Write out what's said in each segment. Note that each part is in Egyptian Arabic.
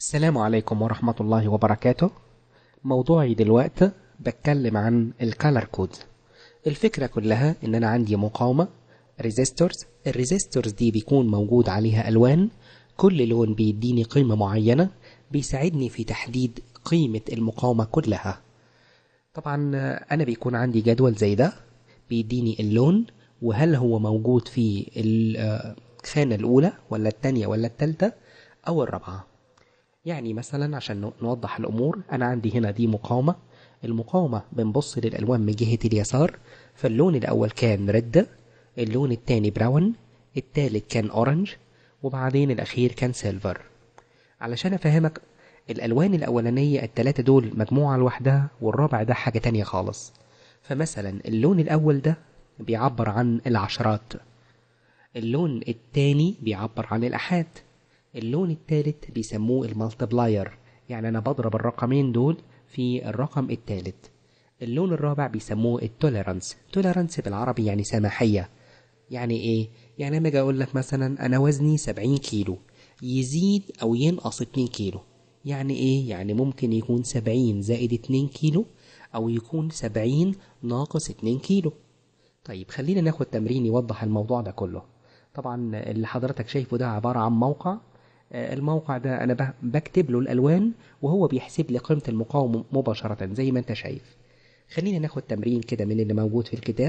السلام عليكم ورحمة الله وبركاته موضوعي دلوقتي بتكلم عن الكالر كود الفكرة كلها ان انا عندي مقاومة ريزيستورز الريزيستورز دي بيكون موجود عليها الوان كل لون بيديني قيمة معينة بيساعدني في تحديد قيمة المقاومة كلها طبعا انا بيكون عندي جدول زي ده بيديني اللون وهل هو موجود في الخانة الأولى ولا التانية ولا التالتة أو الرابعة يعني مثلا عشان نوضح الأمور أنا عندي هنا دي مقاومة المقاومة بنبص للألوان من جهة اليسار فاللون الأول كان ريد اللون التاني براون التالت كان أورنج وبعدين الأخير كان سيلفر علشان أفهمك الألوان الأولانية التلاتة دول مجموعة لوحدها والرابع ده حاجة تانية خالص فمثلا اللون الأول ده بيعبر عن العشرات اللون التاني بيعبر عن الأحاد اللون التالت بيسموه المالتبلاير يعني أنا بضرب الرقمين دول في الرقم التالت اللون الرابع بيسموه التوليرانس توليرانس بالعربي يعني سماحية يعني ايه؟ يعني لما اجي اقول لك مثلا انا وزني 70 كيلو يزيد او ينقص 2 كيلو يعني ايه؟ يعني ممكن يكون 70 زائد 2 كيلو او يكون 70 ناقص 2 كيلو طيب خلينا ناخد تمرين يوضح الموضوع ده كله طبعا اللي حضرتك شايفه ده عبارة عن موقع الموقع ده انا بكتب له الالوان وهو بيحسب لي قيمه المقاومه مباشره زي ما انت شايف خلينا ناخد تمرين كده من اللي موجود في الكتاب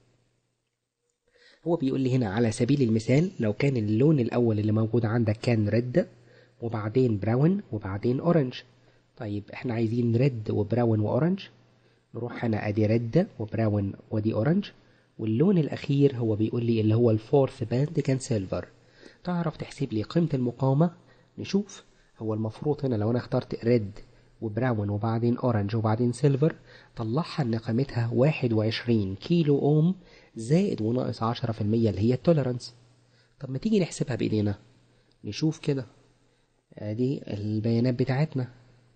هو بيقول لي هنا على سبيل المثال لو كان اللون الاول اللي موجود عندك كان ريد وبعدين براون وبعدين اورنج طيب احنا عايزين ريد وبراون واورنج نروح هنا ادي ريد وبراون ودي اورنج واللون الاخير هو بيقول لي اللي هو الفورث باند كان سيلفر تعرف تحسب لي قيمة المقاومة نشوف هو المفروض هنا لو أنا اخترت ريد وبراون وبعدين أورنج وبعدين سيلفر طلعها إن قيمتها واحد وعشرين كيلو أوم زائد وناقص عشرة في المية اللي هي التوليرانس طب ما تيجي نحسبها بإيدينا نشوف كده ادي البيانات بتاعتنا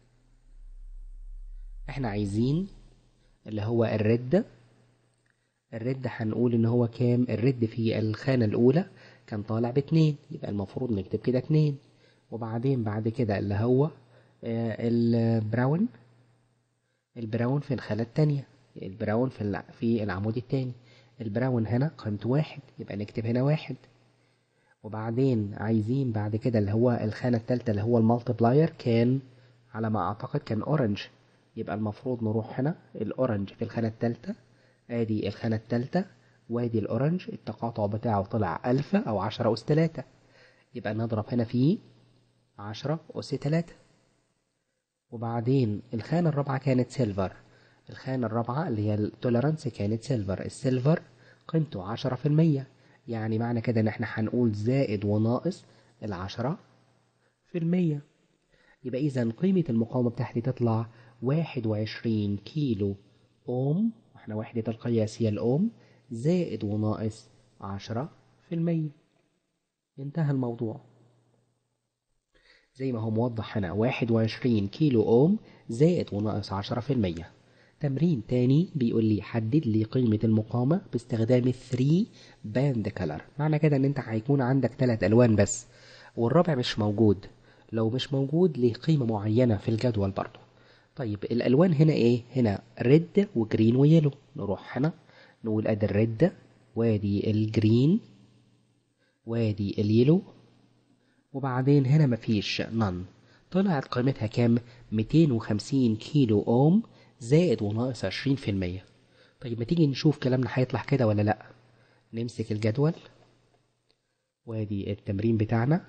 احنا عايزين اللي هو الرد الرد هنقول ان هو كام الرد في الخانة الاولى كان طالع باتنين يبقى المفروض نكتب كده اتنين وبعدين بعد كده اللي هو البراون البراون في الخانة التانية البراون في في العمود التاني البراون هنا قيمته واحد يبقى نكتب هنا واحد وبعدين عايزين بعد كده اللي هو الخانة التالتة اللي هو المالتبلاير كان على ما أعتقد كان أورنج يبقى المفروض نروح هنا الأورنج في الخانة التالتة ادي الخانة التالتة وادي الأورنج التقاطع بتاعه طلع ألف أو عشرة أس تلاتة يبقى نضرب هنا فيه عشرة أس تلاتة وبعدين الخانة الرابعة كانت سيلفر الخانة الرابعة اللي هي التوليرانس كانت سيلفر السيلفر قيمته عشرة في المية يعني معنى كده إن احنا هنقول زائد وناقص العشرة في المية يبقى إذا قيمة المقاومة بتاعتي تطلع واحد وعشرين كيلو أوم واحنا وحدة القياس هي الأوم زائد وناقص عشرة في المية انتهى الموضوع زي ما هو موضح هنا واحد وعشرين كيلو أوم زائد وناقص عشرة في المية تمرين تاني بيقول لي حدد لي قيمة المقاومة باستخدام الثري باند كلر معنى كده ان انت هيكون عندك ثلاث ألوان بس والرابع مش موجود لو مش موجود ليه قيمة معينة في الجدول برضه طيب الألوان هنا ايه هنا ريد وجرين ويلو نروح هنا نقول ادي الريد وادي الجرين وادي اليلو وبعدين هنا مفيش نن طلعت قيمتها كام 250 كيلو اوم زائد وناقص 20% طيب ما تيجي نشوف كلامنا هيطلع كده ولا لا نمسك الجدول وادي التمرين بتاعنا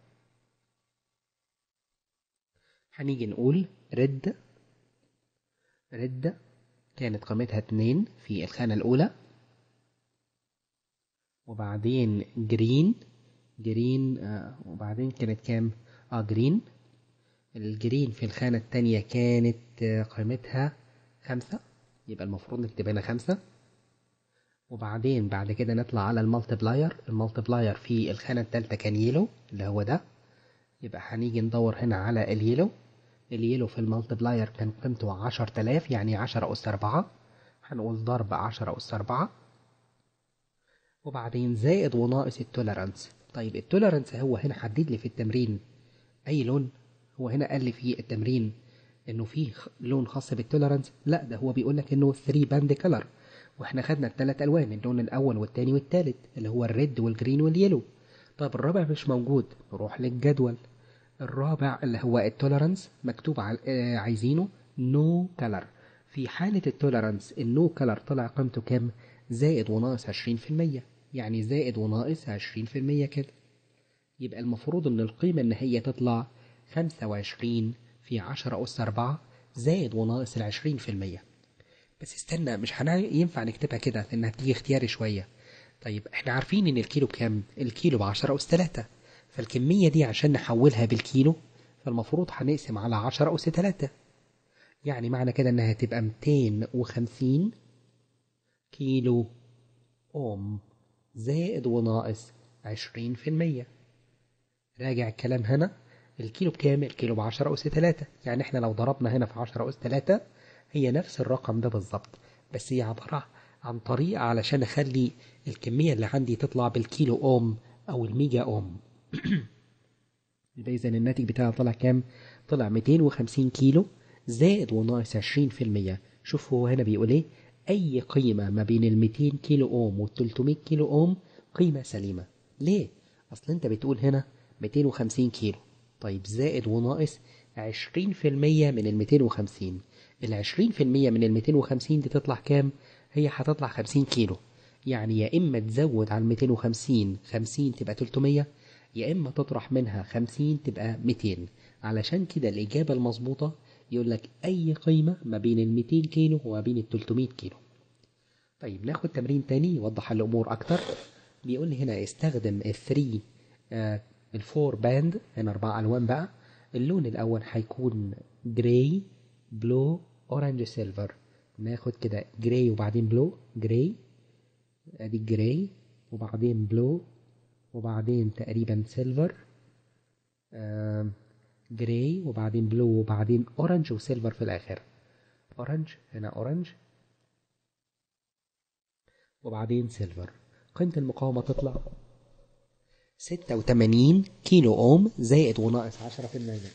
هنيجي نقول رد رد كانت قيمتها اتنين في الخانة الأولى وبعدين جرين جرين آه وبعدين كانت كام؟ اه جرين الجرين في الخانة التانية كانت آه قيمتها خمسة يبقى المفروض نكتب هنا خمسة وبعدين بعد كده نطلع على المالتبلاير المالتبلاير في الخانة التالتة كان يلو اللي هو ده يبقى هنيجي ندور هنا على اليلو اليلو في المالتبلاير كان قيمته عشر تلاف يعني عشرة أس أربعة هنقول ضرب عشرة أس أربعة وبعدين زائد وناقص التوليرانس طيب التوليرانس هو هنا حدد لي في التمرين أي لون هو هنا قال لي في التمرين انه في لون خاص بالتوليرانس لا ده هو بيقول لك انه 3 باند كلر واحنا خدنا الثلاث الوان اللون الاول والثاني والثالث اللي هو الريد والجرين واليلو طب الرابع مش موجود نروح للجدول الرابع اللي هو التوليرانس مكتوب آه، عايزينه نو no كلر في حالة التوليرانس النو كلر طلع قيمته كام زائد وناقص عشرين في المية يعني زائد وناقص عشرين في المية كده يبقى المفروض ان القيمة النهائية تطلع خمسة وعشرين في عشرة أس أربعة زائد وناقص العشرين في المية بس استنى مش ينفع نكتبها كده لأنها تيجي اختياري شوية طيب احنا عارفين ان الكيلو بكام الكيلو بعشرة أس تلاتة فالكمية دي عشان نحولها بالكيلو فالمفروض هنقسم على عشرة أس تلاتة يعني معنى كده انها تبقى ميتين وخمسين كيلو أوم زائد وناقص عشرين في المية راجع الكلام هنا الكيلو بكام؟ الكيلو بعشرة أس تلاتة يعني احنا لو ضربنا هنا في عشرة أس تلاتة هي نفس الرقم ده بالظبط بس هي عبارة عن طريقة علشان أخلي الكمية اللي عندي تطلع بالكيلو أوم أو الميجا أوم يبقى إذا الناتج بتاعها طلع كام؟ طلع 250 كيلو زائد وناقص 20% شوف هو هنا بيقول إيه؟ أي قيمة ما بين ال 200 كيلو أوم وال 300 كيلو أوم قيمة سليمة ليه؟ أصل أنت بتقول هنا 250 كيلو طيب زائد وناقص 20% من ال 250 ال 20% من ال 250 دي تطلع كام؟ هي هتطلع 50 كيلو يعني يا إما تزود على 250 50 تبقى 300 يا إما تطرح منها 50 تبقى 200 علشان كده الإجابة المظبوطة يقول لك أي قيمة ما بين ال 200 كيلو وما بين ال 300 كيلو طيب ناخد تمرين تاني يوضح الأمور أكتر بيقول لي هنا استخدم الثري آه الفور باند هنا أربع ألوان بقى اللون الأول هيكون جراي بلو أورانج سيلفر ناخد كده جراي وبعدين بلو جراي ادي جراي وبعدين بلو وبعدين تقريبا سيلفر آه جراي وبعدين بلو وبعدين اورنج وسيلفر في الاخر اورنج هنا اورنج وبعدين سيلفر قيمة المقاومة تطلع ستة وتمانين كيلو أوم زائد وناقص عشرة في المية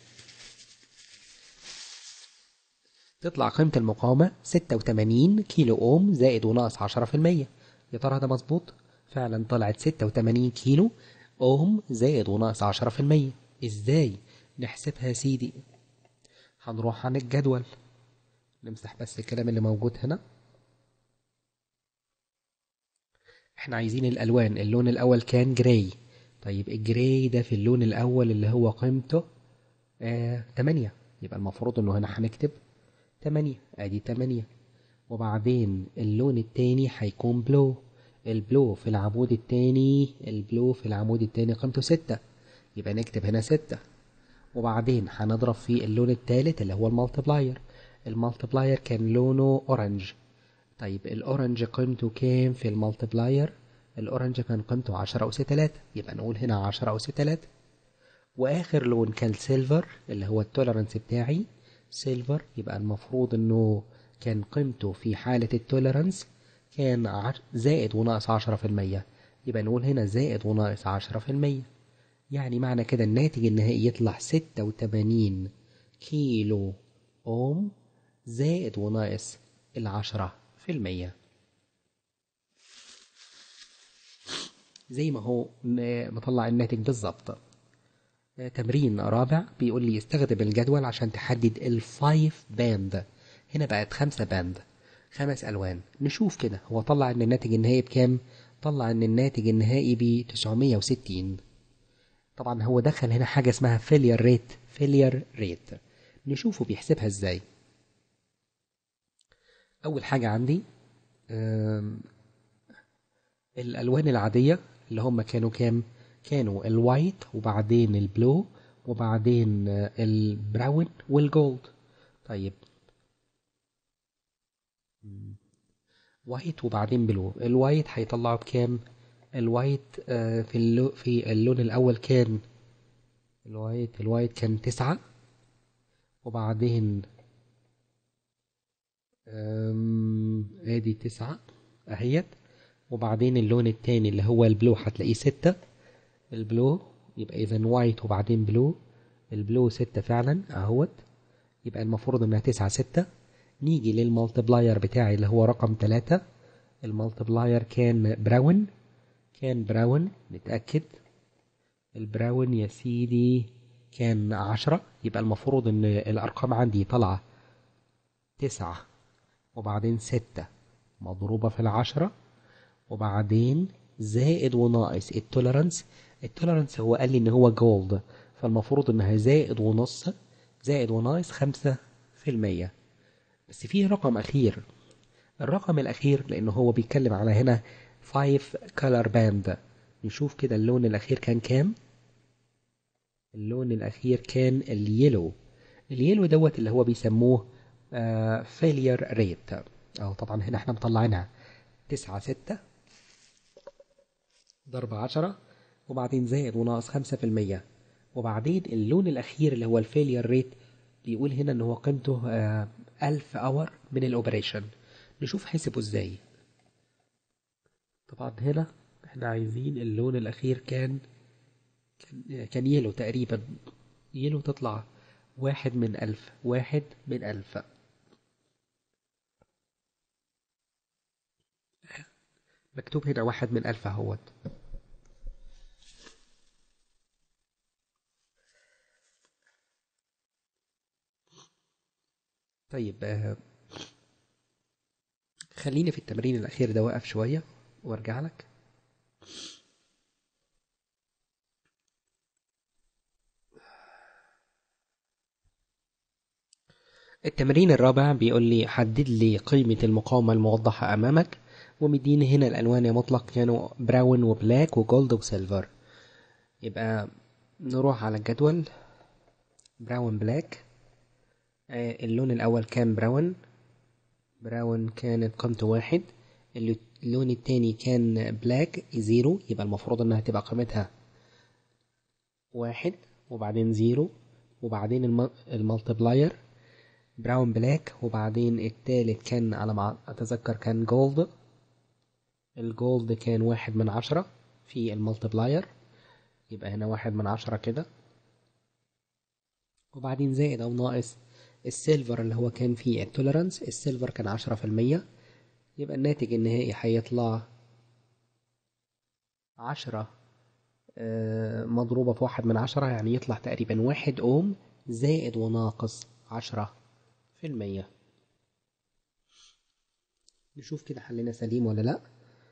تطلع قيمة المقاومة ستة وتمانين كيلو أوم زائد وناقص عشرة في المية يا ترى ده مظبوط؟ فعلا طلعت ستة وتمانين كيلو أوم زائد وناقص عشرة في المية إزاي؟ نحسبها يا سيدي هنروح عن الجدول نمسح بس الكلام اللي موجود هنا احنا عايزين الالوان اللون الاول كان جراي طيب الجراي ده في اللون الاول اللي هو قيمته آه 8 يبقى المفروض انه هنا هنكتب 8 ادي 8 وبعدين اللون التاني هيكون بلو البلو في العمود التاني البلو في العمود التاني قيمته ستة يبقى نكتب هنا ستة وبعدين هنضرب في اللون التالت اللي هو المالتبلاير المالتبلاير كان لونه اورنج طيب الاورنج قيمته كام في المالتبلاير الاورنج كان قيمته عشرة أس تلاتة يبقى نقول هنا عشرة أس تلاتة واخر لون كان سيلفر اللي هو التولرنس بتاعي سيلفر يبقى المفروض انه كان قيمته في حالة التولرنس كان زائد وناقص عشرة في المية يبقى نقول هنا زائد وناقص عشرة في المية يعني معنى كده الناتج النهائي يطلع ستة وتمانين كيلو أوم زائد وناقص العشرة في المية زي ما هو مطلع الناتج بالظبط تمرين رابع بيقول لي استخدم الجدول عشان تحدد الفايف باند هنا بقت خمسة باند خمس ألوان نشوف كده هو طلع إن الناتج النهائي بكام طلع إن الناتج النهائي ب 960 طبعا هو دخل هنا حاجة اسمها فيلير ريت فيلير ريت نشوفه بيحسبها ازاي أول حاجة عندي الألوان العادية اللي هم كانوا كام كانوا الوايت وبعدين البلو وبعدين البراون والجولد طيب وايت وبعدين بلو الوايت هيطلعوا بكام الوايت آه، في اللو في اللون الأول كان الوايت الوايت كان تسعة وبعدين ادي تسعة اهيت وبعدين اللون التاني اللي هو البلو هتلاقيه ستة البلو يبقى اذا وايت وبعدين بلو البلو ستة فعلا اهوت يبقى المفروض انها تسعة ستة نيجي للمالتبلاير بتاعي اللي هو رقم تلاتة المالتبلاير كان براون كان براون نتأكد البراون يا سيدي كان عشرة يبقى المفروض ان الارقام عندي طالعة تسعة وبعدين ستة مضروبة في العشرة وبعدين زائد وناقص التولرنس التولرنس هو قال لي ان هو جولد فالمفروض انها زائد ونص زائد وناقص خمسة في المية بس فيه رقم اخير الرقم الاخير لانه هو بيتكلم على هنا 5 color band نشوف كده اللون الاخير كان كام اللون الاخير كان اليلو اليلو دوت اللي هو بيسموه فيلير ريت او طبعا هنا احنا مطلعينها تسعة ستة ضرب عشرة وبعدين زائد وناقص خمسة في المية وبعدين اللون الأخير اللي هو الفيلير ريت بيقول هنا إن هو قيمته ألف أور من الأوبريشن نشوف حسبه إزاي طبعا هنا احنا عايزين اللون الأخير كان كان, كان يلو تقريبا يلو تطلع واحد من ألف واحد من ألف مكتوب هنا واحد من ألف اهوت طيب آه، خليني في التمرين الأخير ده واقف شوية وارجع لك التمرين الرابع بيقول لي حدد لي قيمة المقاومة الموضحة أمامك ومديني هنا الألوان يا مطلق كانوا براون وبلاك وجولد وسيلفر يبقى نروح على الجدول براون بلاك آه، اللون الأول كان براون براون كانت قيمته واحد اللي- اللون التاني كان بلاك زيرو يبقى المفروض انها تبقى قيمتها واحد وبعدين زيرو وبعدين الم- المالتبلاير براون بلاك وبعدين التالت كان على ما اتذكر كان جولد الجولد كان واحد من عشرة في المالتبلاير يبقى هنا واحد من عشرة كده وبعدين زائد او ناقص السيلفر اللي هو كان فيه التوليرانس السيلفر كان عشرة في المية يبقى الناتج النهائي هيطلع عشرة آه، مضروبة في واحد من عشرة يعني يطلع تقريبا واحد أوم زائد وناقص عشرة في المية نشوف كده حلنا سليم ولا لأ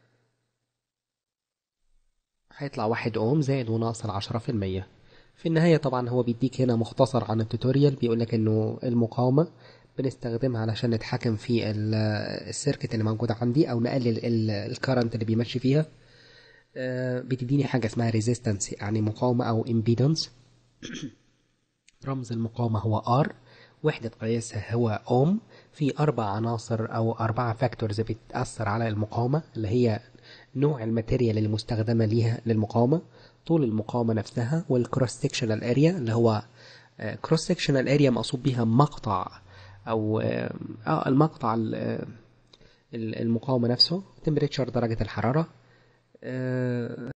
هيطلع واحد أوم زائد وناقص العشرة في المية في النهاية طبعا هو بيديك هنا مختصر عن التوتوريال بيقولك انه المقاومة بنستخدمها علشان نتحكم في ال- السيركت اللي موجودة عندي او نقلل الكرنت اللي بيمشي فيها آه، بتديني حاجة اسمها ريزيستنس يعني مقاومة او امبيدنس رمز المقاومة هو R وحدة قياسها هو أوم في أربع عناصر أو أربعة فاكتورز بتأثر على المقاومة اللي هي نوع الماتيريال المستخدمة ليها للمقاومة طول المقاومة نفسها والكروس سيكشنال اريا اللي هو كروس سيكشنال اريا مقصود بيها مقطع أو اه آه، المقطع ال- آه، المقاومة نفسه تمبريتشر درجة الحرارة آه،